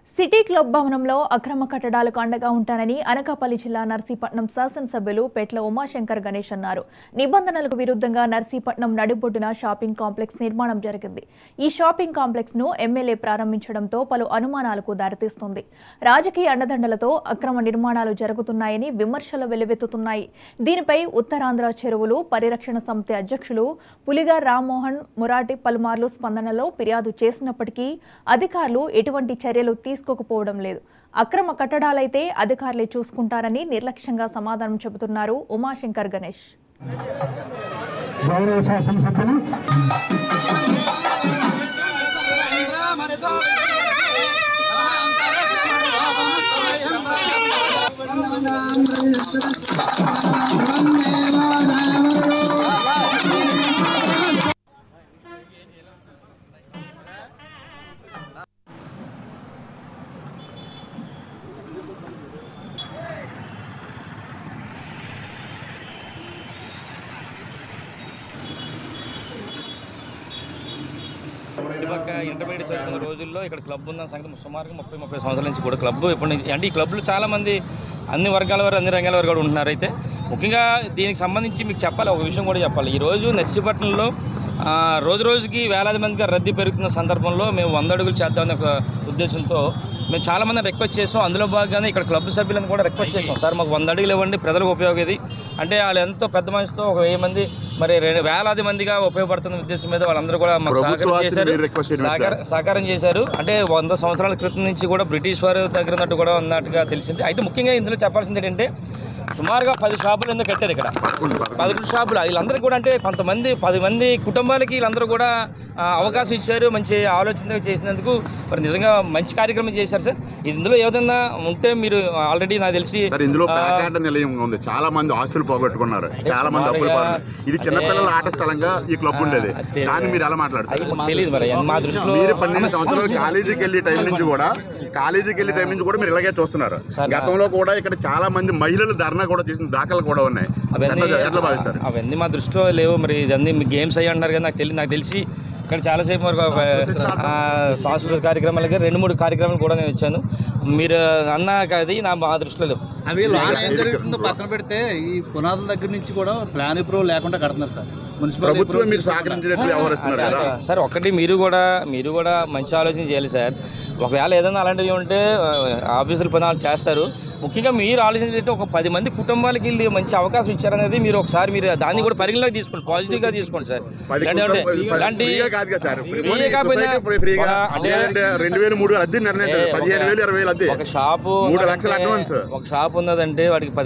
City club భవనంలో అక్రమ కట్టడాలకు అండగా ఉంటానని అనకాపల్లి జిల్లా నర్సీపట్నం శాసనసభ్యులు పెట్ల ఉమాశంకర్ గణేష్ అన్నారు నిబంధనలకు విరుద్ధంగా నర్సీపట్నం నడిబొడ్డున షాపింగ్ కాంప్లెక్స్ నిర్మాణం జరిగింది ఈ షాపింగ్ కాంప్లెక్స్ ను ఎమ్మెల్యే ప్రారంభించడంతో పలు అనుమానాలకు దారితీస్తుంది రాజకీయ అండదండలతో అక్రమ నిర్మాణాలు జరుగుతున్నాయని విమర్శలు వెల్లువెత్తుతున్నాయి దీనిపై ఉత్తరాంధ్ర చెరువులు పరిరక్షణ సమితి అధ్యక్షులు పులిగా రామ్మోహన్ మురాటి పలుమార్లు స్పందనలో ఫిర్యాదు చేసినప్పటికీ అధికారులు ఎటువంటి చర్యలు తీసుకోకపోవడం లేదు అక్రమ కట్టడాలైతే అధికారులే చూసుకుంటారని నిర్లక్ష్యంగా సమాధానం చెబుతున్నారు ఉమాశంకర్ గణేష్ గౌరవ శాసనసభ్యులు ఇటుపక్క ఇంటర్మీడియట్ చదువుతున్న రోజుల్లో ఇక్కడ క్లబ్ ఉన్న సంగతి సుమారుగా ముప్పై ముప్పై సంవత్సరాల నుంచి కూడా క్లబ్ ఇప్పుడు అంటే ఈ క్లబ్లో చాలా మంది అన్ని వర్గాల వారు అన్ని రంగాల వారు కూడా ఉంటున్నారు అయితే ముఖ్యంగా దీనికి సంబంధించి మీకు చెప్పాలి ఒక విషయం కూడా చెప్పాలి ఈ రోజు నర్సీపట్నంలో ఆ, రోజు రోజుకి వేలాది మందిగా రద్దీ పెరుగుతున్న సందర్భంలో మేము వంద అడుగులు చేద్దామనే ఒక ఉద్దేశంతో మేము చాలా మంది రిక్వెస్ట్ చేసాం అందులో భాగంగానే ఇక్కడ క్లబ్ సభ్యులను కూడా రిక్వెస్ట్ చేసాం సార్ మాకు వంద అడుగులు ఇవ్వండి ప్రజలకు ఉపయోగం ఇది అంటే వాళ్ళు ఎంతో పెద్ద మనిషితో ఒక వెయ్యి మంది మరి రెండు వేలాది మందిగా ఉపయోగపడుతున్న ఉద్దేశం మీద వాళ్ళందరూ కూడా మాకు ప్రభుత్వ సహకారం ఆస్తిని చేశారు మీరు request చేయడం సహకార- సహకారం చేశారు అంటే వంద సంవత్సరాల క్రితం నుంచి కూడా బ్రిటిష్ వారు దగ్గర ఉన్నట్టు కూడా ఉన్నట్టుగా తెలిసింది అయితే ముఖ్యంగా ఇందులో చెప్పాల్సింది ఏంటంటే సుమారుగా పది షాపులు ఎందుకు కట్టారు ఇక్కడ పదకొండు, పదకొండు. పదకొండు షాపులు వీళ్ళందరూ కూడా అంటే కొంతమంది పది మంది కుటుంబాలకి వీళ్ళందరూ కూడా ఆ, అవకాశం ఇచ్చారు మంచి ఆలోచన చేసినందుకు మరి నిజంగా మంచి కార్యక్రమం చేశారు సార్ ఇందులో ఏదైనా ఉంటే మీరు ఆల్రెడీ నాకు తెలిసి సార్ ఇందులో ఆ, పేకాట నిలయం ఉంది చాలా మంది ఆస్తులు పోగొట్టుకున్నారు చాలా మంది అప్పులు సుమారుగా పాలు ఇది చిన్నపిల్లల ఆట స్థలంగా ఈ క్లబ్ ఉండేది అదే. కానీ మీరు ఎలా మాట్లాడతారు అది మాకు తెలియదు మరి మా దృష్టిలో మీరు పన్నెండు సంవత్సరాలు కాలేజీకి వెళ్ళే టైం నుంచి కూడా కాలేజీకి వెళ్ళే టైం నుంచి కూడా మీరు ఇలాగే చూస్తున్నారు సార్, గతంలో కూడా ఇక్కడ చాలా మంది మహిళలు ధర్నా కూడా చేసిన దాఖలు కూడా ఉన్నాయి అవన్నీ ఎట్లా ఎట్లా భావిస్తారు అవన్నీ మా దృష్టిలో లేవు మరి ఇదన్నీ మీ గేమ్స్ అయ్యి అంటారు కదా నాకు తెలియదు నాకు తెలిసి ఇక్కడ చాలాసేపు వరకు ఒక, ఆ, సాంస్కృతిక కార్యక్రమాలకి రెండు మూడు కార్యక్రమాలు కూడా నేను ఇచ్చాను మీరు అన్నాక అది నా మా దృష్టిలో లేవు అవి లాన్ ఏం జరుగుతుందో పక్కన పెడితే ఈ పునాదుల దగ్గర నుంచి కూడా ప్లాన్ అప్రూవల్ లేకుండా కడుతున్నారు సార్ మున్సిపల్ ప్రభుత్వం approval మీరు తీసుకున్నారు. సహకరించినట్లు వ్యవహరిస్తున్నారు కదా సార్ ఒకటి మీరు కూడా మీరు కూడా మంచి ఆలోచన చేయాలి సార్ ఒకవేళ ఏదైనా అలాంటివి ఉంటే ఆ, ఆఫీసుల పనులు చేస్తారు ముఖ్యంగా మీరు ఆలోచించేది ఒక పది మంది కుటుంబాలకి వెళ్ళి మంచి అవకాశం ఇచ్చారనేది మీరు ఒకసారి మీరు దాన్ని కూడా పరిగణలోకి తీసుకోండి పాజిటివ్గా తీసుకోండి సార్ పది ఇలాంటి కుటుంబ- అంటే పది- ఇలాంటి ఫ్రీగా కాదు కదా సార్ ఫ్రీగా కాకపోయినా సొసైటీ ఫ్రీగా ఒక- అంటే అంటే రెండు వేలు మూడు వేలు అద్దె నిర్ణయించారు ఒక- పదిహేను వేలు ఇరవై వేలు అద్దె ఒక షాపు మూడు లక్షల ఉన్నదంటే- అడ్వాన్స్. ఒక షాప్ ఉన్నదంటే వాడికి పది